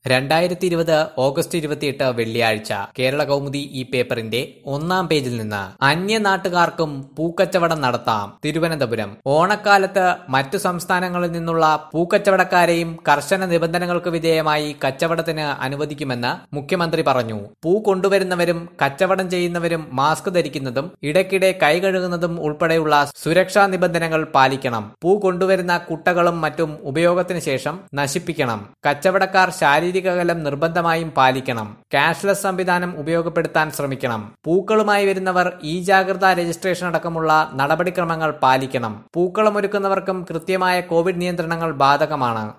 രണ്ടായിരത്തി ഇരുപത് ഓഗസ്റ്റ് ഇരുപത്തിയെട്ട് വെള്ളിയാഴ്ച കേരള കൗമുദി ഈ പേപ്പറിന്റെ ഒന്നാം പേജിൽ നിന്ന് അന്യനാട്ടുകാർക്കും പൂക്കച്ചവടം നടത്താം തിരുവനന്തപുരം ഓണക്കാലത്ത് മറ്റു സംസ്ഥാനങ്ങളിൽ നിന്നുള്ള പൂക്കച്ചവടക്കാരെയും കർശന നിബന്ധനകൾക്ക് വിധേയമായി കച്ചവടത്തിന് അനുവദിക്കുമെന്ന് മുഖ്യമന്ത്രി പറഞ്ഞു പൂ കൊണ്ടുവരുന്നവരും കച്ചവടം ചെയ്യുന്നവരും മാസ്ക് ധരിക്കുന്നതും ഇടയ്ക്കിടെ കൈ കഴുകുന്നതും ഉൾപ്പെടെയുള്ള സുരക്ഷാ നിബന്ധനകൾ പാലിക്കണം പൂ കൊണ്ടുവരുന്ന കുട്ടകളും മറ്റും ഉപയോഗത്തിന് ശേഷം നശിപ്പിക്കണം കച്ചവടക്കാർ ശാരീരിക അകലം നിർബന്ധമായും പാലിക്കണം ക്യാഷ്ലെസ് സംവിധാനം ഉപയോഗപ്പെടുത്താൻ ശ്രമിക്കണം പൂക്കളുമായി വരുന്നവർ ഈ ജാഗ്രതാ രജിസ്ട്രേഷൻ അടക്കമുള്ള നടപടിക്രമങ്ങൾ പാലിക്കണം പൂക്കളം ഒരുക്കുന്നവർക്കും കൃത്യമായ കോവിഡ് നിയന്ത്രണങ്ങൾ ബാധകമാണ്